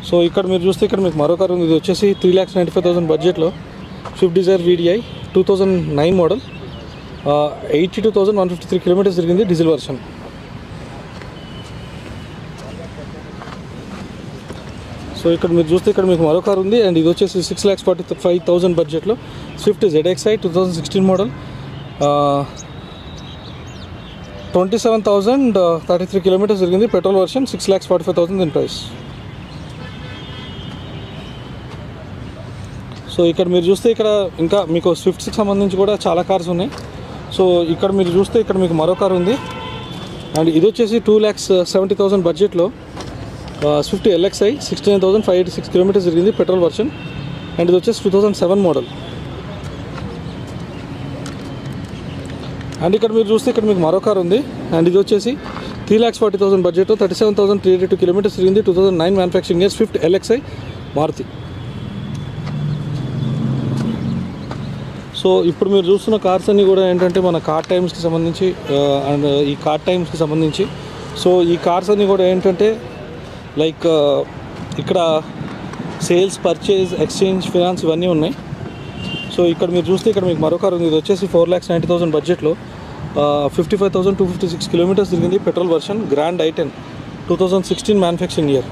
so ఇక్కడ మీరు చూస్తే ఇక్కడ మీకు మరో కార్ ఉంది ఇది వచ్చేసి three lakhs ninety five thousand బడ్జెట్లో Swift Dzire VDI two thousand nine model eighty two thousand one fifty three kilometres తిరిగింది డీజిల్ వర్షన్ సో ఇక్కడ మీరు చూస్తే ఇక్కడ మీకు మరో కార్ ఉంది అండ్ ఇది వచ్చేసి six lakhs forty five thousand బడ్జెట్లో Swift ZXI two thousand sixteen model twenty seven thousand thirty three kilometres జరిగింది petrol version six lakhs forty five thousand దీని ప్రైస్ సో ఇక్కడ మీరు చూస్తే ఇక్కడ ఇంకా మీకు స్విఫ్ట్స్కి సంబంధించి కూడా చాలా కార్స్ ఉన్నాయి సో ఇక్కడ మీరు చూస్తే ఇక్కడ మీకు మరో కార్ ఉంది అండ్ ఇది వచ్చేసి టూ ల్యాక్స్ సెవెంటీ థౌసండ్ బడ్జెట్లో Swift LXI sixty nine thousand five eighty six kilometres జరిగింది పెట్రోల్ వర్షన్ అండ్ ఇది వచ్చేసి two thousand seven model and ఇక్కడ మీరు చూస్తే ఇక్కడ మీకు మరో కార్ ఉంది అండ్ ఇది వచ్చేసి three lakhs forty thousand budget thirty seven thousand three eighty two kilometres తిరిగింది two thousand nine manufacturing year Swift LXI Maruti so ఇప్పుడు మీరు చూస్తున్న కార్స్ అన్నీ కూడా ఏంటంటే మన కార్ టైమ్స్కి సంబంధించి అండ్ ఈ కార్ టైమ్స్కి సంబంధించి సో ఈ కార్స్ అన్నీ కూడా ఏంటంటే లైక్ ఇక్కడ సేల్స్ పర్చేజ్ ఎక్స్చేంజ్ ఫినాన్స్ ఇవన్నీ ఉన్నాయి సో ఇక్కడ మీరు చూస్తే ఇక్కడ మీకు మరో కార్ ఉంది ఇది వచ్చేసి ఫోర్ ల్యాక్స్ నైంటీ థౌసండ్ బడ్జెట్లో fifty five thousand two fifty six kilometres తిరిగింది petrol version Grand I ten two thousand sixteen manufacturing year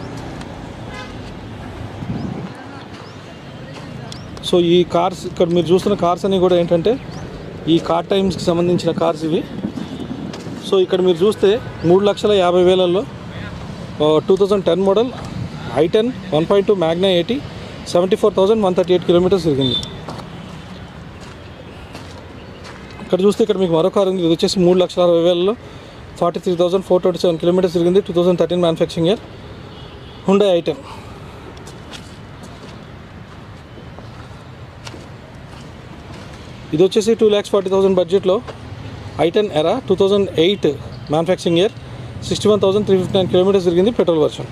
so ఈ కార్స్ ఇక్కడ మీరు చూస్తున్న కార్స్ అన్నీ కూడా ఏంటంటే ఈ కార్ టైమ్స్కి సంబంధించిన కార్స్ ఇవి సో ఇక్కడ మీరు చూస్తే మూడు లక్షల యాభై వేలల్లో two thousand ten model I ten one point two Magna eighty seventy four thousand one thirty eight kilometres తిరిగింది ఇక్కడ చూస్తే ఇక్కడ మీకు మరో కార్ ఉంది ఇది వచ్చేసి మూడు లక్షల అరవై వేలలో forty three thousand four twenty seven kilometres తిరిగింది two thousand thirteen manufacturing year Hyundai I ten ఇది వచ్చేసి టూ ల్యాక్స్ ఫార్టీ థౌసండ్ బడ్జెట్లో I ten Era two thousand eight manufacturing year sixty one thousand three fifty nine kilometres తిరిగింది petrol version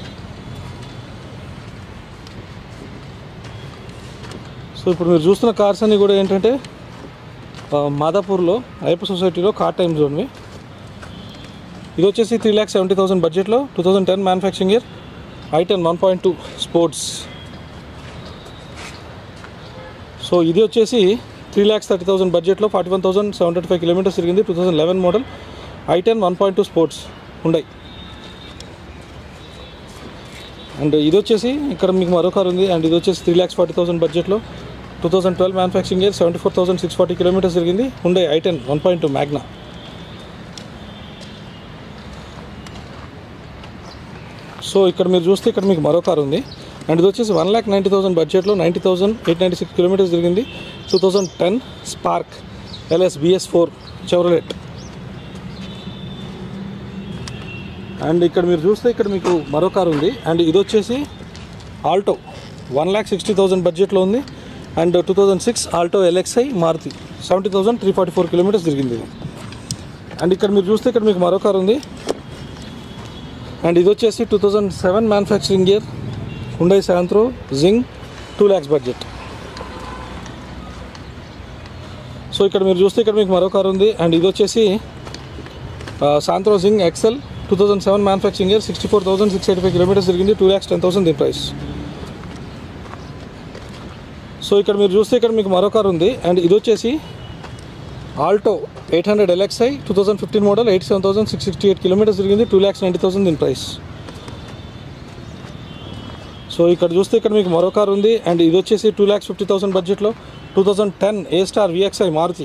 so ఇప్పుడు మీరు చూస్తున్న cars అన్నీ కూడా ఏంటంటే ఆ, మాదాపూర్లో అయ్యప్ప సొసైటీలో కార్ టైమ్ జోన్వి ఇది వచ్చేసి త్రీ ల్యాక్స్ సెవెంటీ థౌసండ్ బడ్జెట్లో two thousand ten manufacturing year I ten one point two sports so ఇది వచ్చేసి త్రీ ల్యాక్స్ థర్టీ థౌసండ్ బడ్జెట్లో forty one thousand seven thirty five kilometres తిరిగింది two thousand eleven model I ten one point two sports ఉండాయి and ఇది వచ్చేసి ఇక్కడ మీకు మరో కార్ ఉంది అండ్ ఇది వచ్చేసి త్రీ ల్యాక్స్ ఫార్టీ థౌసండ్ బడ్జెట్లో two thousand twelve manufacturing year seventy four thousand six forty kilometres తిరిగింది ఉండే I ten one point two Magna so ఇక్కడ మీరు చూస్తే ఇక్కడ మీకు మరో కార్ ఉంది అండ్ ఇది వచ్చేసి వన్ ల్యాక్ నైంటీ థౌసండ్ బడ్జెట్లో ninety thousand eight ninety six kilometres తిరిగింది two thousand ten Spark LS BS four Chevrolet and ఇక్కడ మీరు చూస్తే ఇక్కడ మీకు మరో కార్ ఉంది అండ్ ఇది వచ్చేసి Alto one lakh sixty thousand బడ్జెట్లో ఉంది and two thousand six Alto LXI Maruti seventy thousand three forty four kilometres తిరిగింది ఇది అండ్ ఇక్కడ మీరు చూస్తే ఇక్కడ మీకు మరో కార్ ఉంది అండ్ ఇది వచ్చేసి two thousand seven manufacturing year Hyundai Santro Xing two lakhs budget so ఇక్కడ మీరు చూస్తే ఇక్కడ మీకు మరో కార్ ఉంది అండ్ ఇది వచ్చేసి Santro Xing XL two thousand seven manufacturing year sixty four thousand six eighty five kilometres తిరిగింది టూ ల్యాక్స్ టెన్ థౌసండ్ దీని ప్రైస్ సో ఇక్కడ మీరు చూస్తే ఇక్కడ మీకు మరో కార్ ఉంది అండ్ ఇది వచ్చేసి Alto eight hundred LXI two thousand fifteen model eighty seven thousand six sixty eight kilometres తిరిగింది టూ ల్యాక్స్ నైంటీ థౌసండ్ దీని ప్రైస్ సో ఇక్కడ చూస్తే ఇక్కడ మీకు మరో కార్ ఉంది అండ్ ఇది వచ్చేసి టూ ల్యాక్స్ ఫిఫ్టీ థౌసండ్ బడ్జెట్లో two thousand ten A Star VXI Maruti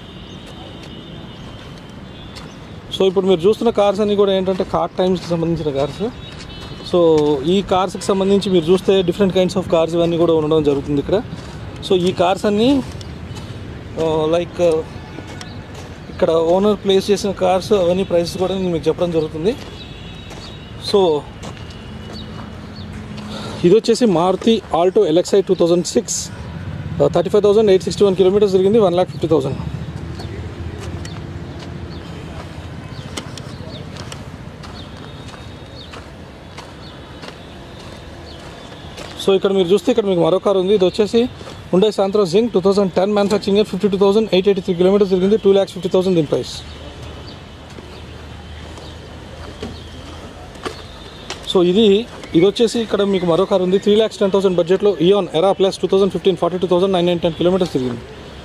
so ఇప్పుడు మీరు చూస్తున్న కార్స్ అన్నీ కూడా ఏంటంటే కార్ టైమ్స్కి సంబంధించిన కార్స్ సో ఈ కార్స్కి సంబంధించి మీరు చూస్తే డిఫరెంట్ కైండ్స్ ఆఫ్ కార్స్ ఇవన్నీ కూడా ఉండడం జరుగుతుంది ఇక్కడ సో ఈ కార్స్ అన్నీ లైక్ ఇక్కడ ఓనర్ ప్లేస్ చేసిన కార్స్ అవన్నీ ప్రైసెస్ కూడా నేను మీకు చెప్పడం జరుగుతుంది సో ఇది వచ్చేసి Maruti Alto LXI two thousand six thirty five thousand eight sixty one kilometres తిరిగింది one lakh fifty thousand so ఇక్కడ మీరు చూస్తే ఇక్కడ మీకు మరో కార్ ఉంది ఇది వచ్చేసి ఉండే Santro Xing two thousand ten manufacturing fifty two thousand eight eighty three kilometres తిరిగింది టూ ల్యాక్స్ ఫిఫ్టీ థౌసండ్ దీని ప్రైస్ సో ఇది ఇది వచ్చేసి ఇక్కడ మీకు మరో కార్ ఉంది త్రీ ల్యాక్స్ టెన్ థౌసండ్ బడ్జెట్లో Eon Era plus two thousand fifteen forty two thousand nine nine ten kilometres తిరిగింది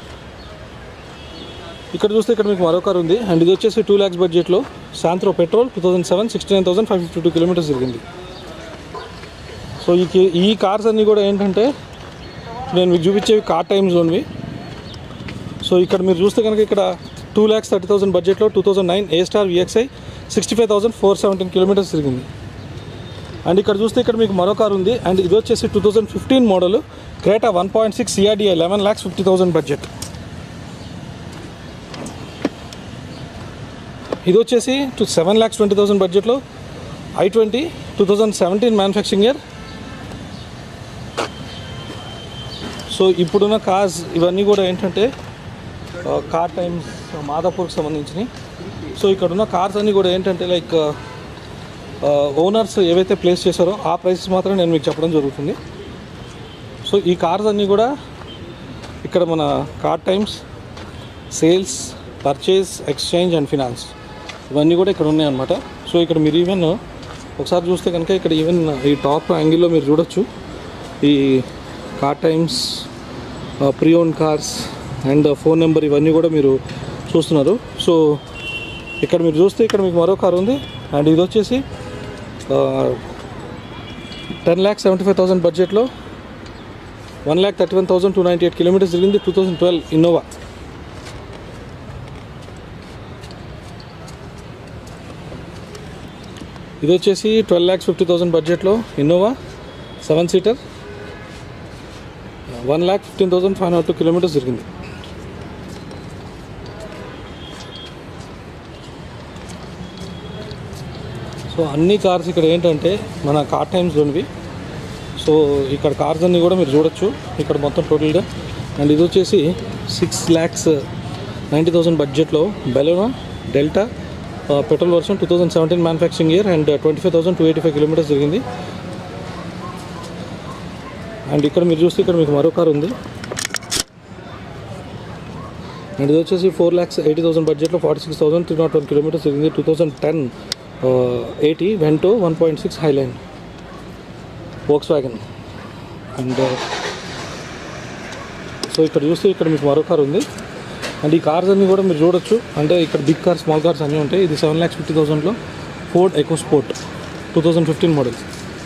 ఇక్కడ చూస్తే ఇక్కడ మీకు మరో కార్ ఉంది అండ్ ఇది వచ్చేసి టూ ల్యాక్స్ బడ్జెట్లో Santro petrol two thousand seven sixty nine thousand five fifty two kilometres తిరిగింది సో ఈ కి- ఈ కార్స్ అన్నీ కూడా ఏంటంటే నేను మీకు చూపించేవి కార్ టైమ్ జోన్వి సో ఇక్కడ మీరు చూస్తే కనుక ఇక్కడ టూ ల్యాక్స్ థర్టీ థౌసండ్ బడ్జెట్లో two thousand nine A Star VXI sixty five thousand four seventeen kilometres తిరిగింది అండ్ ఇక్కడ చూస్తే ఇక్కడ మీకు మరో కార్ ఉంది అండ్ ఇది వచ్చేసి two thousand fifteen model Creta one point six CRDI eleven lakhs fifty thousand budget ఇది వచ్చేసి to seven lakhs twenty thousand బడ్జెట్లో I twenty two thousand seventeen manufacturing year so ఇప్పుడున్న కార్స్ ఇవన్నీ కూడా ఏంటంటే ఆ, కార్ టైమ్స్ మాదాపూర్కి సంబంధించినవి సో ఇక్కడ ఉన్న కార్స్ అన్నీ కూడా ఏంటంటే లైక్ ఆ, ఓనర్స్ ఏవైతే ప్లేస్ చేశారో ఆ ప్రైసెస్ మాత్రం నేను మీకు చెప్పడం జరుగుతుంది సో ఈ కార్స్ అన్నీ కూడా ఇక్కడ మన Car Times sales purchase exchange and finance ఇవన్నీ కూడా ఇక్కడ ఉన్నాయన్నమాట సో ఇక్కడ మీరు ఈవెన్ ఒకసారి చూస్తే కనుక ఇక్కడ ఈవెన్ ఈ టాప్ యాంగిల్లో మీరు చూడొచ్చు ఈ Car Times pre own cars and phone number ఇవన్నీ కూడా మీరు చూస్తున్నారు సో ఇక్కడ మీరు చూస్తే ఇక్కడ మీకు మరో కార్ ఉంది అండ్ ఇది వచ్చేసి ten lakh seventy five thousand బడ్జెట్లో one lakh thirty one thousand two ninety eight kilometres తిరిగింది టూ థౌసండ్ ట్వెల్వ్ ఇన్నోవా ఇది వచ్చేసి ట్వెల్వ్ ల్యాక్స్ ఫిఫ్టీ థౌసండ్ బడ్జెట్లో Innova seven seater one lakh fifteen thousand five hundred two kilometres తిరిగింది so అన్ని cars ఇక్కడ ఏంటంటే మన కార్ టైమ్స్లోనివి సో ఇక్కడ కార్స్ అన్నీ కూడా మీరు చూడొచ్చు ఇక్కడ మొత్తం టోటల్గా అండ్ ఇది వచ్చేసి సిక్స్ ల్యాక్స్ నైంటీ థౌసండ్ బడ్జెట్లో Baleno Delta petrol version two thousand seventeen manufacturing year and twenty five thousand two eighty five kilometres జరిగింది అండ్ ఇక్కడ మీరు చూస్తే ఇక్కడ మీకు మరో కార్ ఉంది అండ్ ఇది వచ్చేసి ఫోర్ ల్యాక్స్ ఎయిటీ థౌసండ్ బడ్జెట్లో forty six thousand three nought one kilometres జరిగింది two thousand ten eighty Vento one point six Highline Volkswagen and so ఇక్కడ చూస్తే ఇక్కడ మీకు మరో కార్ ఉంది అండ్ ఈ కార్స్ అన్నీ కూడా మీరు చూడొచ్చు అంటే ఇక్కడ బిగ్ కార్స్ స్మాల్ కార్స్ అన్నీ ఉంటాయి ఇది సెవెన్ ల్యాక్స్ ఫిఫ్టీ థౌసండ్లో Ford EcoSport two thousand fifteen model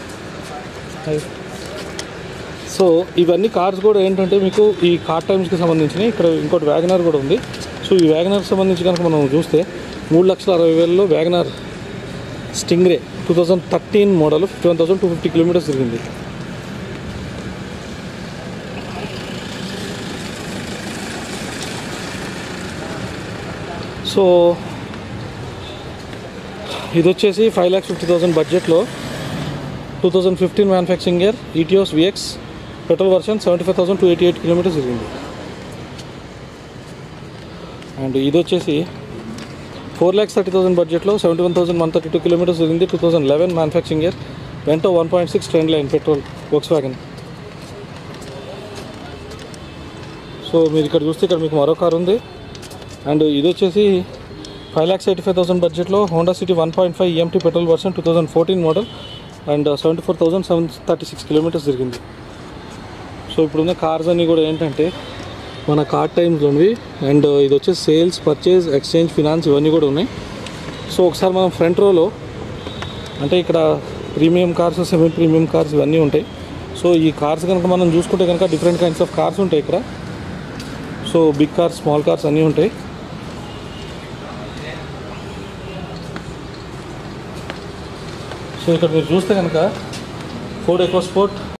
so ఇవన్నీ కార్స్ కూడా ఏంటంటే మీకు ఈ కార్ టైమ్స్కి సంబంధించినవి ఇక్కడ ఇంకోటి వ్యాగనర్ కూడా ఉంది సో ఈ వ్యాగనర్కి సంబంధించి కనుక మనం చూస్తే మూడు లక్షల అరవై వేలలో Wagon R Stingray two thousand thirteen model fifty one thousand two fifty kilometres తిరిగింది సో ఇది వచ్చేసి ఫైవ్ ల్యాక్స్ ఫిఫ్టీ థౌసండ్ బడ్జెట్లో two thousand fifteen manufacturing year Etios VX petrol version seventy five thousand two eighty eight kilometres తిరిగింది and ఇది వచ్చేసి four lakhs thirty thousand బడ్జెట్లో seventy one thousand one thirty two kilometres తిరిగింది two thousand eleven manufacturing year Vento one point six Trendline petrol Volks Volkswagen so మీరు ఇక్కడ చూస్తే ఇక్కడ మీకు మరో కార్ ఉంది అండ్ ఇది వచ్చేసి five lakhs eighty five thousand బడ్జెట్లో Honda City one point five EMT petrol version two thousand fourteen model and seventy four thousand seven thirty six kilometres తిరిగింది సో ఇప్పుడున్న కార్స్ అన్నీ కూడా ఏంటంటే మన కార్ టైమ్స్లోనివి అండ్ ఇది వచ్చేసి సేల్స్ పర్చేజ్ ఎక్స్చేంజ్ ఫినాన్స్ ఇవన్నీ కూడా ఉన్నాయి సో ఒకసారి మనం ఫ్రంట్ రోలో అంటే ఇక్కడ premium cars semi premium cars ఇవన్నీ ఉంటాయి సో ఈ కార్స్ కనుక మనం చూసుకుంటే కనుక డిఫరెంట్ కైండ్స్ ఆఫ్ కార్స్ ఉంటాయి ఇక్కడ so big cars small cars అన్నీ ఉంటాయి సో ఇక్కడ మీరు చూస్తే కనుక ఫోర్డ్ ఎకో స్పోర్ట్